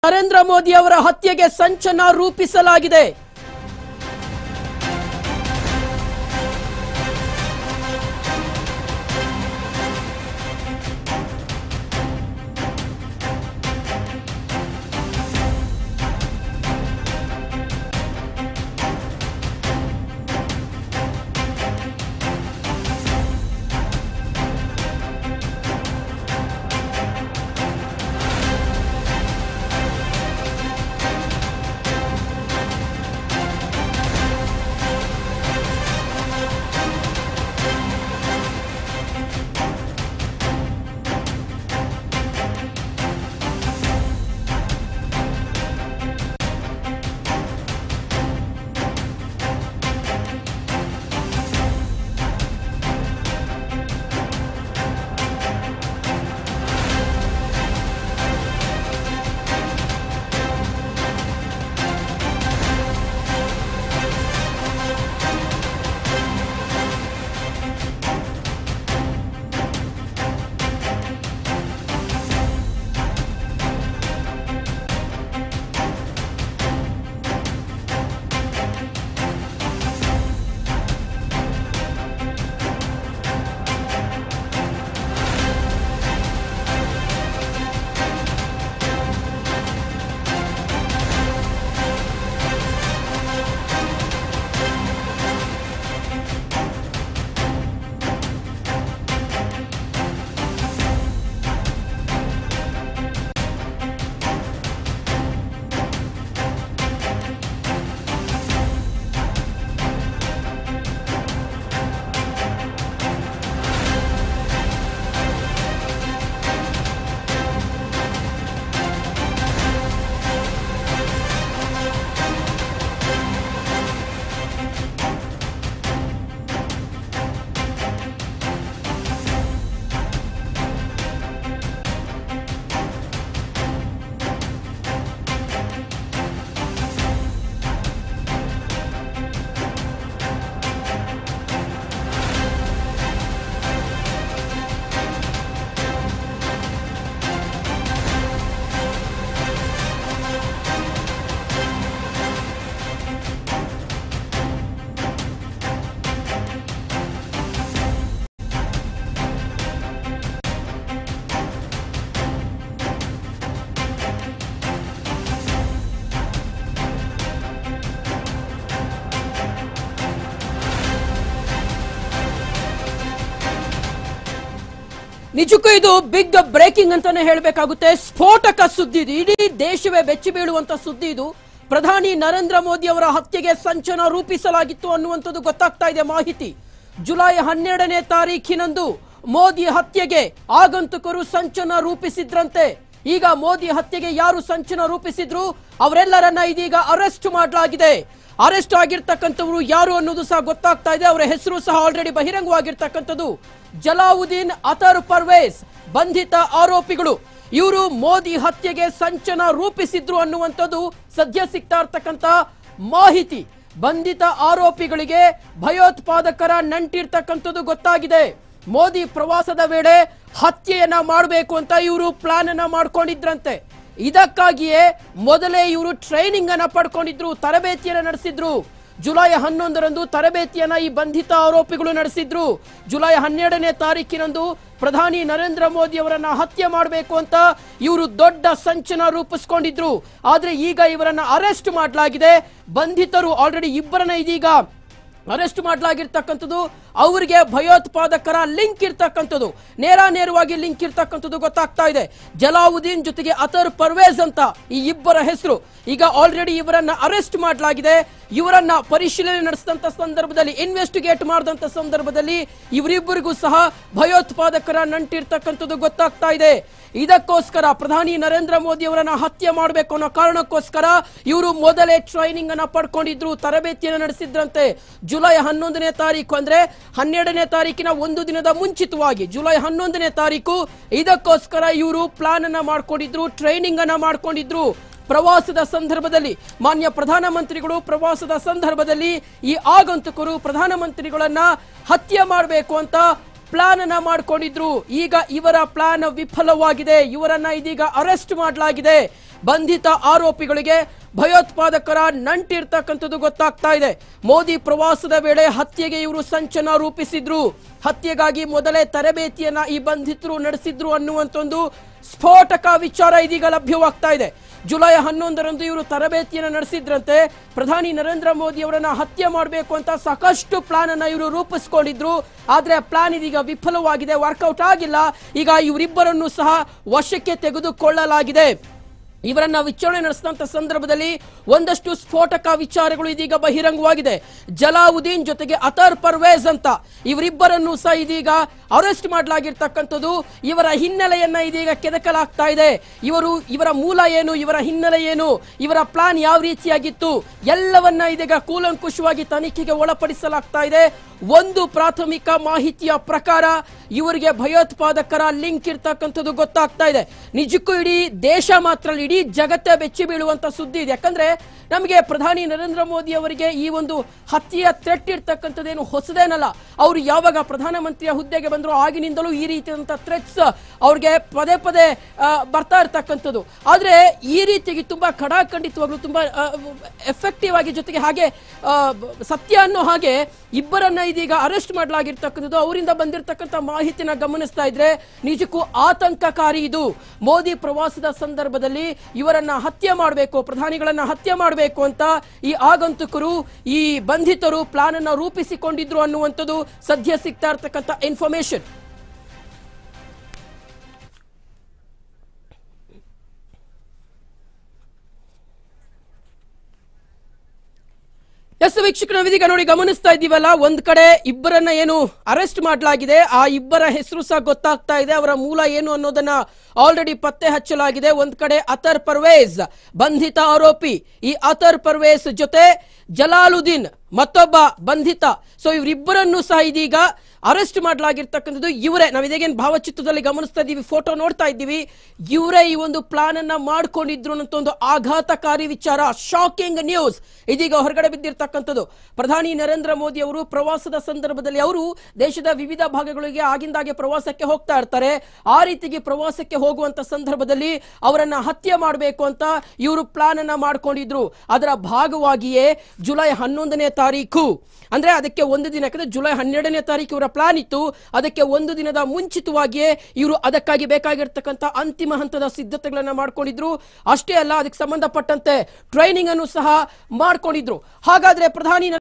ನರೇಂದ್ರ ಮೋದಿ ಅವರ ಹತ್ಯೆಗೆ ಸಂಚನ ರೂಪಿಸಲಾಗಿದೆ ನಿಜಕ್ಕೂ ಇದು ಬಿಗ್ ಬ್ರೇಕಿಂಗ್ ಅಂತಾನೆ ಹೇಳಬೇಕಾಗುತ್ತೆ ಸ್ಫೋಟಕ ಸುದ್ದಿ ಇದು ಇಡೀ ದೇಶವೇ ಬೆಚ್ಚಿ ಬೀಳುವಂತ ಸುದ್ದಿ ಇದು ಪ್ರಧಾನಿ ನರೇಂದ್ರ ಮೋದಿ ಅವರ ಹತ್ಯೆಗೆ ಸಂಚನ ರೂಪಿಸಲಾಗಿತ್ತು ಅನ್ನುವಂಥದ್ದು ಗೊತ್ತಾಗ್ತಾ ಇದೆ ಮಾಹಿತಿ ಜುಲೈ ಹನ್ನೆರಡನೇ ತಾರೀಖಿನಂದು ಮೋದಿ ಹತ್ಯೆಗೆ ಆಗಂತುಕರು ಸಂಚನ ರೂಪಿಸಿದ್ರಂತೆ ಈಗ ಮೋದಿ ಹತ್ಯೆಗೆ ಯಾರು ಸಂಚನ ರೂಪಿಸಿದ್ರು ಅವರೆಲ್ಲರನ್ನ ಇದೀಗ ಅರೆಸ್ಟ್ ಮಾಡಲಾಗಿದೆ ಅರೆಸ್ಟ್ ಆಗಿರ್ತಕ್ಕಂಥವ್ರು ಯಾರು ಅನ್ನೋದು ಸಹ ಗೊತ್ತಾಗ್ತಾ ಇದೆ ಅವರ ಹೆಸರು ಸಹ ಆಲ್ರೆಡಿ ಬಹಿರಂಗವಾಗಿರ್ತಕ್ಕಂಥದ್ದು ಜಲಾವುದ್ದೀನ್ ಅತರ್ ಪರ್ವೇಸ್ ಬಂಧಿತ ಆರೋಪಿಗಳು ಇವರು ಮೋದಿ ಹತ್ಯೆಗೆ ಸಂಚನ ರೂಪಿಸಿದ್ರು ಅನ್ನುವಂಥದ್ದು ಸದ್ಯ ಸಿಗ್ತಾ ಇರ್ತಕ್ಕಂಥ ಮಾಹಿತಿ ಬಂಧಿತ ಆರೋಪಿಗಳಿಗೆ ಭಯೋತ್ಪಾದಕರ ನಂಟಿರ್ತಕ್ಕಂಥದ್ದು ಗೊತ್ತಾಗಿದೆ ಮೋದಿ ಪ್ರವಾಸದ ವೇಳೆ ಹತ್ಯೆಯನ್ನ ಮಾಡಬೇಕು ಅಂತ ಇವರು ಪ್ಲಾನ್ ಅನ್ನ ಮಾಡ್ಕೊಂಡಿದ್ರಂತೆ ಇದಕ್ಕಾಗಿಯೇ ಮೊದಲೇ ಇವರು ಟ್ರೈನಿಂಗ್ ಅನ್ನ ಪಡ್ಕೊಂಡಿದ್ರು ತರಬೇತಿಯನ್ನ ನಡೆಸಿದ್ರು ಜುಲೈ ಹನ್ನೊಂದರಂದು ತರಬೇತಿಯನ್ನ ಈ ಬಂಧಿತ ಆರೋಪಿಗಳು ನಡೆಸಿದ್ರು ಜುಲೈ ಹನ್ನೆರಡನೇ ತಾರೀಕಿನಂದು ಪ್ರಧಾನಿ ನರೇಂದ್ರ ಮೋದಿ ಅವರನ್ನ ಹತ್ಯೆ ಮಾಡಬೇಕು ಅಂತ ಇವರು ದೊಡ್ಡ ಸಂಚನ ರೂಪಿಸ್ಕೊಂಡಿದ್ರು ಆದ್ರೆ ಈಗ ಇವರನ್ನ ಅರೆಸ್ಟ್ ಮಾಡಲಾಗಿದೆ ಬಂಧಿತರು ಆಲ್ರೆಡಿ ಇಬ್ಬರನ್ನ ಇದೀಗ ಅರೆಸ್ಟ್ ಮಾಡಲಾಗಿರ್ತಕ್ಕಂಥದ್ದು ಅವರಿಗೆ ಭಯೋತ್ಪಾದಕರ ಲಿಂಕ್ ಇರ್ತಕ್ಕಂಥದ್ದು ನೇರ ನೇರವಾಗಿ ಲಿಂಕ್ ಇರ್ತಕ್ಕಂಥದ್ದು ಗೊತ್ತಾಗ್ತಾ ಇದೆ ಜಲಾವುದ್ದೀನ್ ಜೊತೆಗೆ ಅತರ್ ಪರ್ವೇಜ್ ಅಂತ ಈ ಇಬ್ಬರ ಹೆಸರು ಈಗ ಆಲ್ರೆಡಿ ಇವರನ್ನ ಅರೆಸ್ಟ್ ಮಾಡಲಾಗಿದೆ ಇವರನ್ನ ಪರಿಶೀಲನೆ ನಡೆಸಿದಂತ ಸಂದರ್ಭದಲ್ಲಿ ಇನ್ವೆಸ್ಟಿಗೇಟ್ ಮಾಡಿದಂತ ಸಂದರ್ಭದಲ್ಲಿ ಇವರಿಬ್ಬರಿಗೂ ಸಹ ಭಯೋತ್ಪಾದಕರ ನಂಟಿರ್ತಕ್ಕಂಥದ್ದು ಗೊತ್ತಾಗ್ತಾ ಇದೆ ಇದಕ್ಕೋಸ್ಕರ ಪ್ರಧಾನಿ ನರೇಂದ್ರ ಮೋದಿ ಅವರನ್ನ ಹತ್ಯೆ ಮಾಡಬೇಕು ಅನ್ನೋ ಕಾರಣಕ್ಕೋಸ್ಕರ ಇವರು ಮೊದಲೇ ಟ್ರೈನಿಂಗ್ ಅನ್ನ ಪಡ್ಕೊಂಡಿದ್ರು ತರಬೇತಿಯನ್ನು ನಡೆಸಿದ್ರಂತೆ ಜುಲೈ ಹನ್ನೊಂದನೇ ತಾರೀಕು ಅಂದ್ರೆ ಹನ್ನೆರಡನೇ ತಾರೀಕಿನ ಒಂದು ದಿನದ ಮುಂಚಿತವಾಗಿ ಜುಲೈ ಹನ್ನೊಂದನೇ ತಾರೀಕು ಇದಕ್ಕೋಸ್ಕರ ಇವರು ಪ್ಲಾನ್ ಅನ್ನ ಮಾಡ್ಕೊಂಡಿದ್ರು ಟ್ರೈನಿಂಗ್ ಅನ್ನ ಮಾಡ್ಕೊಂಡಿದ್ರು ಪ್ರವಾಸದ ಸಂದರ್ಭದಲ್ಲಿ ಮಾನ್ಯ ಪ್ರಧಾನಮಂತ್ರಿಗಳು ಪ್ರವಾಸದ ಸಂದರ್ಭದಲ್ಲಿ ಈ ಆಗಂತುಕರು ಪ್ರಧಾನಮಂತ್ರಿಗಳನ್ನ ಹತ್ಯೆ ಮಾಡಬೇಕು ಅಂತ ಪ್ಲಾನ್ ಅನ್ನ ಮಾಡ್ಕೊಂಡಿದ್ರು ಈಗ ಇವರ ಪ್ಲಾನ್ ವಿಫಲವಾಗಿದೆ ಇವರನ್ನ ಇದೀಗ ಅರೆಸ್ಟ್ ಮಾಡಲಾಗಿದೆ ಬಂಧಿತ ಆರೋಪಿಗಳಿಗೆ ಭಯೋತ್ಪಾದಕರ ನಂಟಿರ್ತಕ್ಕಂಥದ್ದು ಗೊತ್ತಾಗ್ತಾ ಇದೆ ಮೋದಿ ಪ್ರವಾಸದ ವೇಳೆ ಹತ್ಯೆಗೆ ಇವರು ಸಂಚನ ರೂಪಿಸಿದ್ರು ಹತ್ಯೆಗಾಗಿ ಮೊದಲೇ ತರಬೇತಿಯನ್ನ ಈ ಬಂಧಿತರು ನಡೆಸಿದ್ರು ಅನ್ನುವಂತ ಒಂದು ಸ್ಫೋಟಕ ವಿಚಾರ ಇದೀಗ ಲಭ್ಯವಾಗ್ತಾ ಇದೆ ಜುಲೈ ಹನ್ನೊಂದರಂದು ಇವರು ತರಬೇತಿಯನ್ನು ನಡೆಸಿದ್ರಂತೆ ಪ್ರಧಾನಿ ನರೇಂದ್ರ ಮೋದಿ ಅವರನ್ನ ಹತ್ಯೆ ಮಾಡಬೇಕು ಅಂತ ಸಾಕಷ್ಟು ಪ್ಲಾನ್ ಅನ್ನ ಇವರು ರೂಪಿಸ್ಕೊಂಡಿದ್ರು ಆದ್ರೆ ಪ್ಲಾನ್ ಇದೀಗ ವಿಫಲವಾಗಿದೆ ವರ್ಕೌಟ್ ಆಗಿಲ್ಲ ಈಗ ಇವರಿಬ್ಬರನ್ನು ಸಹ ವಶಕ್ಕೆ ತೆಗೆದುಕೊಳ್ಳಲಾಗಿದೆ ಇವರನ್ನ ವಿಚಾರಣೆ ನಡೆಸಿದಂತ ಸಂದರ್ಭದಲ್ಲಿ ಒಂದಷ್ಟು ಸ್ಫೋಟಕ ವಿಚಾರಗಳು ಇದೀಗ ಬಹಿರಂಗವಾಗಿದೆ ಜಲಾವುದ್ದೀನ್ ಜೊತೆಗೆ ಅತರ್ ಪರ್ವೇಜ್ ಅಂತ ಇವರಿಬ್ಬರನ್ನು ಸಹ ಇದೀಗ ಅರೆಸ್ಟ್ ಮಾಡಲಾಗಿರ್ತಕ್ಕಂಥದ್ದು ಇವರ ಹಿನ್ನೆಲೆಯನ್ನ ಇದೀಗ ಕೆದಕಲಾಗ್ತಾ ಇದೆ ಇವರು ಇವರ ಮೂಲ ಏನು ಇವರ ಹಿನ್ನೆಲೆ ಏನು ಇವರ ಪ್ಲಾನ್ ಯಾವ ರೀತಿಯಾಗಿತ್ತು ಎಲ್ಲವನ್ನ ಇದೀಗ ಕೂಲಂಕುಷವಾಗಿ ತನಿಖೆಗೆ ಒಳಪಡಿಸಲಾಗ್ತಾ ಇದೆ ಒಂದು ಪ್ರಾಥಮಿಕ ಮಾಹಿತಿಯ ಪ್ರಕಾರ ಇವರಿಗೆ ಭಯೋತ್ಪಾದಕರ ಲಿಂಕ್ ಇರ್ತಕ್ಕಂಥದ್ದು ಗೊತ್ತಾಗ್ತಾ ಇದೆ ನಿಜಕ್ಕೂ ಇಡೀ ದೇಶ ಮಾತ್ರ ಅಲ್ಲ, ಇಡೀ ಜಗತ್ತೇ ಬೆಚ್ಚಿ ಬೀಳುವಂತ ಸುದ್ದಿ ಇದೆ ಯಾಕಂದ್ರೆ ನಮಗೆ ಪ್ರಧಾನಿ ನರೇಂದ್ರ ಮೋದಿ ಅವರಿಗೆ ಈ ಒಂದು ಹತ್ಯೆಯ ಥ್ರೆಟ್ ಇರ್ತಕ್ಕಂಥದ್ದೇನು ಹೊಸದೇನಲ್ಲ ಅವರು ಯಾವಾಗ ಪ್ರಧಾನಮಂತ್ರಿಯ ಹುದ್ದೆಗೆ ಬಂದ್ರು ಆಗಿನಿಂದಲೂ ಈ ರೀತಿಯಾದಂಥ ಥ್ರೆಟ್ಸ್ ಅವ್ರಿಗೆ ಪದೇ ಪದೇ ಆ, ಬರ್ತಾ ಇರ್ತಕ್ಕಂಥದ್ದು ಆದ್ರೆ ಈ ರೀತಿಯಾಗಿ ತುಂಬಾ ಖಡಾಖಂಡಿತವಾಗ್ಲೂ ತುಂಬಾ ಎಫೆಕ್ಟಿವ್ ಆಗಿ ಜೊತೆಗೆ ಹಾಗೆ ಆ, ಬ- ಸತ್ಯ ಅನ್ನೋ ಹಾಗೆ ಇಬ್ಬರನ್ನ ಇದೀಗ ಅರೆಸ್ಟ್ ಮಾಡಲಾಗಿರ್ತಕ್ಕಂಥದ್ದು ಅವರಿಂದ ಬಂದಿರತಕ್ಕಂಥ ಮಾಹಿತಿನ ಗಮನಿಸ್ತಾ ಇದ್ರೆ ನಿಜಕ್ಕೂ ಆತಂಕಕಾರಿ ಇದು ಮೋದಿ ಪ್ರವಾಸದ ಸಂದರ್ಭದಲ್ಲಿ ಇವರನ್ನ ಹತ್ಯೆ ಮಾಡಬೇಕು ಪ್ರಧಾನಿಗಳನ್ನ ಹತ್ಯೆ ಮಾಡಬೇಕು ಅಂತ ಈ ಆಗಂತುಕರು ಈ ಬಂಧಿತರು ಪ್ಲಾನ್ ಅನ್ನ ರೂಪಿಸಿಕೊಂಡಿದ್ರು ಅನ್ನುವಂಥದ್ದು ಸದ್ಯ ಸಿಗ್ತಾ ಇರ್ತಕ್ಕಂಥ ಇನ್ಫಾರ್ಮೇಶನ್ ಎಸ್ ವೀಕ್ಷಕರ ನಾವೀಗ ನೋಡಿ ಗಮನಿಸ್ತಾ ಇದ್ದೀವಲ್ಲ ಒಂದ್ ಕಡೆ ಇಬ್ಬರನ್ನ ಏನು ಅರೆಸ್ಟ್ ಮಾಡಲಾಗಿದೆ ಆ ಇಬ್ಬರ ಹೆಸರು ಸಹ ಗೊತ್ತಾಗ್ತಾ ಇದೆ ಅವರ ಮೂಲ ಏನು ಅನ್ನೋದನ್ನ ಆಲ್ರೆಡಿ ಪತ್ತೆ ಹಚ್ಚಲಾಗಿದೆ ಒಂದ್ ಕಡೆ ಅತರ್ ಪರ್ವೇಜ್ ಬಂಧಿತ ಆರೋಪಿ ಈ ಅತರ್ ಪರ್ವೇಜ್ ಜೊತೆ ಜಲಾಲುದ್ದೀನ್ ಮತ್ತೊಬ್ಬ ಬಂಧಿತ ಸೊ ಇವರಿಬ್ಬರನ್ನು ಸಹ ಇದೀಗ ಅರೆಸ್ಟ್ ಮಾಡಲಾಗಿರ್ತಕ್ಕಂಥದ್ದು ಇವರೇ ನಾವು ಇದೇಗೇನು ಭಾವಚಿತ್ರದಲ್ಲಿ ಗಮನಿಸ್ತಾ ಇದ್ದೀವಿ ಫೋಟೋ ನೋಡ್ತಾ ಇದ್ದೀವಿ ಇವರೇ ಈ ಒಂದು ಪ್ಲಾನ್ ಅನ್ನ ಮಾಡ್ಕೊಂಡಿದ್ರು ಅನ್ನೋ ಒಂದು ಆಘಾತಕಾರಿ ವಿಚಾರ ಶಾಕಿಂಗ್ ನ್ಯೂಸ್ ಇದೀಗ ಹೊರಗಡೆ ಬಿದ್ದಿರ್ತಕ್ಕಂಥದ್ದು ಪ್ರಧಾನಿ ನರೇಂದ್ರ ಮೋದಿ ಅವರು ಪ್ರವಾಸದ ಸಂದರ್ಭದಲ್ಲಿ ಅವರು ದೇಶದ ವಿವಿಧ ಭಾಗಗಳಿಗೆ ಆಗಿಂದಾಗೆ ಪ್ರವಾಸಕ್ಕೆ ಹೋಗ್ತಾ ಇರ್ತಾರೆ ಆ ರೀತಿಗೆ ಪ್ರವಾಸಕ್ಕೆ ಹೋಗುವಂತ ಸಂದರ್ಭದಲ್ಲಿ ಅವರನ್ನ ಹತ್ಯೆ ಮಾಡಬೇಕು ಅಂತ ಇವರು ಪ್ಲಾನ್ ಅನ್ನ ಮಾಡ್ಕೊಂಡಿದ್ರು ಅದರ ಭಾಗವಾಗಿಯೇ ಜುಲೈ ಹನ್ನೊಂದನೇ ತಾರೀಕು ಅಂದ್ರೆ ಅದಕ್ಕೆ ಒಂದು ದಿನ ಯಾಕಂದ್ರೆ ಜುಲೈ ಹನ್ನೆರಡನೇ ತಾರೀಕು ಇವರ ಪ್ಲಾನ್ ಇತ್ತು ಅದಕ್ಕೆ ಒಂದು ದಿನದ ಮುಂಚಿತವಾಗಿಯೇ ಇವರು ಅದಕ್ಕಾಗಿ ಬೇಕಾಗಿರ್ತಕ್ಕಂಥ ಅಂತಿಮ ಹಂತದ ಸಿದ್ಧತೆಗಳನ್ನ ಮಾಡ್ಕೊಂಡಿದ್ರು ಅಷ್ಟೇ ಅಲ್ಲ ಅದಕ್ಕೆ ಸಂಬಂಧಪಟ್ಟಂತೆ ಟ್ರೈನಿಂಗ್ ಅನ್ನು ಸಹ ಮಾಡ್ಕೊಂಡಿದ್ರು ಹಾಗಾದ್ರೆ ಪ್ರಧಾನಿ